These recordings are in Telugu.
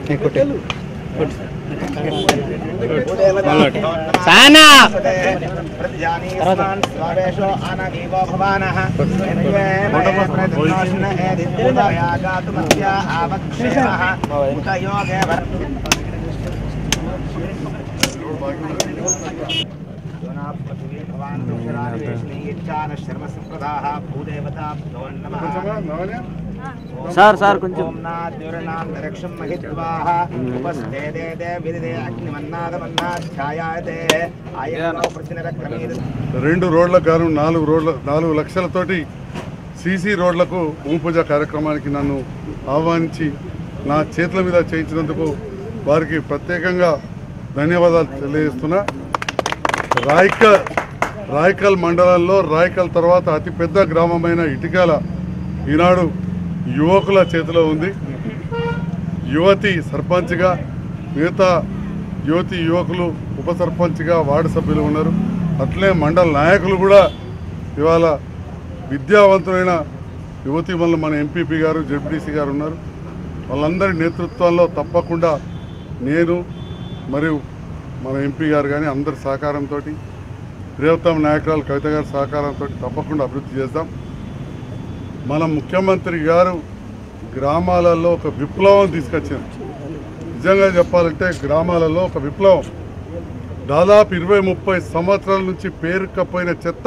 సానా స్వావేశో అనగీవో భవానః ఏదిత్యాగాతుమస్య ఆవక్షేమః ఉత యోగే వర శర్మసంప్రదాः భూదేవతా నమః సార్ సార్ కొంచెం ఓం నాద్యుర్నాంతరిక్షం మహిత్వాః ఉపస్థే దే దే విదిదే అగ్నిమన్నాదమన్నాధ్యాయాతే ఆయనో ప్రతినరక్రమీద రెండు రోడ్లకు గాను నాలుగు రోడ్ల నాలుగు లక్షలతోటి సీసీ రోడ్లకు భూమి పూజ కార్యక్రమానికి నన్ను ఆహ్వానించి నా చేతుల మీద చేయించినందుకు వారికి ప్రత్యేకంగా ధన్యవాదాలు తెలియజేస్తున్నా రాయకల్ రాయకల్ మండలంలో రాయకల్ తర్వాత అతిపెద్ద గ్రామమైన ఇటికాల ఈనాడు యువకుల చేతిలో ఉంది యువతి సర్పంచ్గా మిగతా యువతి యువకులు ఉప సర్పంచ్గా వార్డు సభ్యులు ఉన్నారు అట్లే మండల నాయకులు కూడా ఇవాళ విద్యావంతులైన యువతి వల్ల మన ఎంపీపీ గారు జడ్పీటీసీ గారు ఉన్నారు వాళ్ళందరి నేతృత్వంలో తప్పకుండా నేను మరియు మన ఎంపీ గారు కానీ అందరి సహకారంతో ప్రియతమ నాయకురాలు కవిత గారి సహకారంతో తప్పకుండా అభివృద్ధి చేద్దాం మన ముఖ్యమంత్రి గారు గ్రామాలలో ఒక విప్లవం తీసుకొచ్చారు నిజంగా చెప్పాలంటే గ్రామాలలో ఒక విప్లవం దాదాపు ఇరవై ముప్పై సంవత్సరాల నుంచి పేరుకపోయిన చెత్త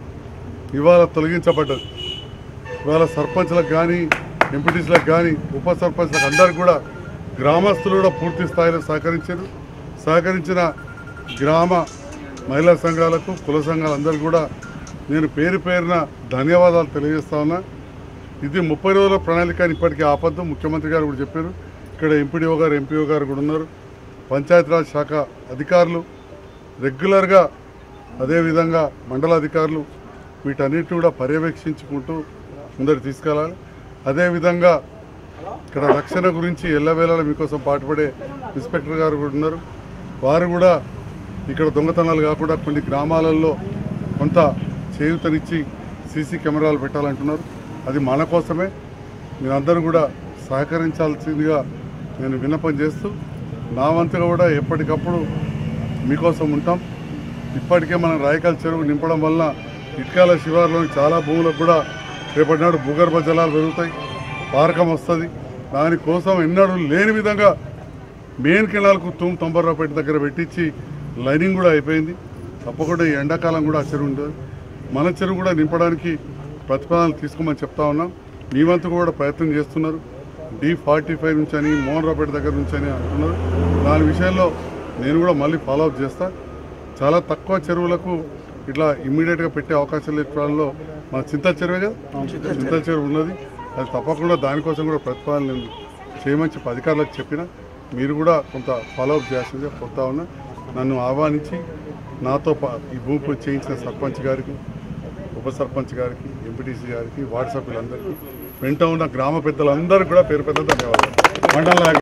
ఇవాళ తొలగించబడ్డది ఇవాళ సర్పంచ్లకు కానీ ఎంపీటీసీలకు కానీ ఉప సర్పంచ్లకు అందరికి కూడా గ్రామస్తులు కూడా పూర్తి స్థాయిలో సహకరించారు సహకరించిన గ్రామ మహిళా సంఘాలకు కుల సంఘాలందరికీ కూడా నేను పేరు పేరున ధన్యవాదాలు తెలియజేస్తా ఉన్నా ఇది ముప్పై రోజుల ప్రణాళిక అని ఇప్పటికీ ఆపద్దు ముఖ్యమంత్రి గారు కూడా చెప్పారు ఇక్కడ ఎంపీడీఓ గారు ఎంపీఓ గారు కూడా ఉన్నారు పంచాయతీరాజ్ శాఖ అధికారులు రెగ్యులర్గా అదేవిధంగా మండల అధికారులు వీటన్నిటిని కూడా పర్యవేక్షించుకుంటూ ముందరికి తీసుకెళ్ళాలి అదేవిధంగా ఇక్కడ రక్షణ గురించి ఎల్లవేళలా మీకోసం పాటుపడే ఇన్స్పెక్టర్ గారు కూడా ఉన్నారు వారు కూడా ఇక్కడ దొంగతనాలు కాకుండా కొన్ని గ్రామాలలో కొంత చేయూతనిచ్చి సీసీ కెమెరాలు పెట్టాలంటున్నారు అది మన కోసమే మీరందరూ కూడా సహకరించాల్సిందిగా నేను విన్నపం చేస్తూ నా వంతుగా కూడా ఎప్పటికప్పుడు మీకోసం ఉంటాం ఇప్పటికే మనం రాయకాల చెరువు నింపడం వలన ఇటుకాల శివారులోని చాలా భూములకు కూడా రేపటి నాడు భూగర్భ జలాలు పెరుగుతాయి పారకం వస్తుంది దానికోసం ఎన్నడూ లేని విధంగా మెయిన్ కెనాల్కు తూము తొంభరపేట దగ్గర పెట్టించి లైనింగ్ కూడా అయిపోయింది తప్పకుండా ఈ ఎండాకాలం కూడా ఆ చెరువు ఉంటుంది మన చెరువు కూడా నింపడానికి ప్రతిపాదనలు తీసుకోమని చెప్తా ఉన్నాం మీ వంతు కూడా ప్రయత్నం చేస్తున్నారు డి ఫార్టీ ఫైవ్ నుంచి అని మోహన్ రావుపేట దగ్గర నుంచి అని అంటున్నారు దాని విషయంలో నేను కూడా మళ్ళీ ఫాలో అప్ చేస్తా చాలా తక్కువ చెరువులకు ఇట్లా ఇమ్మీడియట్గా పెట్టే అవకాశం లేని మన చింత చెరువే కదా చింత చెరువు ఉన్నది అది తప్పకుండా దానికోసం కూడా ప్రతిపాదన నేను చేయమని చెప్పి అధికారులకు చెప్పిన మీరు కూడా కొంత ఫాలో అప్ చేయాల్సిందిగా కొడతా ఉన్నా నన్ను ఆహ్వానించి నాతో పా ఈ భూమి పూజ చేయించిన సర్పంచ్ గారికి ఉప సర్పంచ్ గారికి ఎంపీటీసీ గారికి వార్డు సభ్యులందరికీ వెంట ఉన్న గ్రామ పెద్దలందరికీ కూడా పేరు పెద్ద ధన్యవాదాలు మండల నాయకులు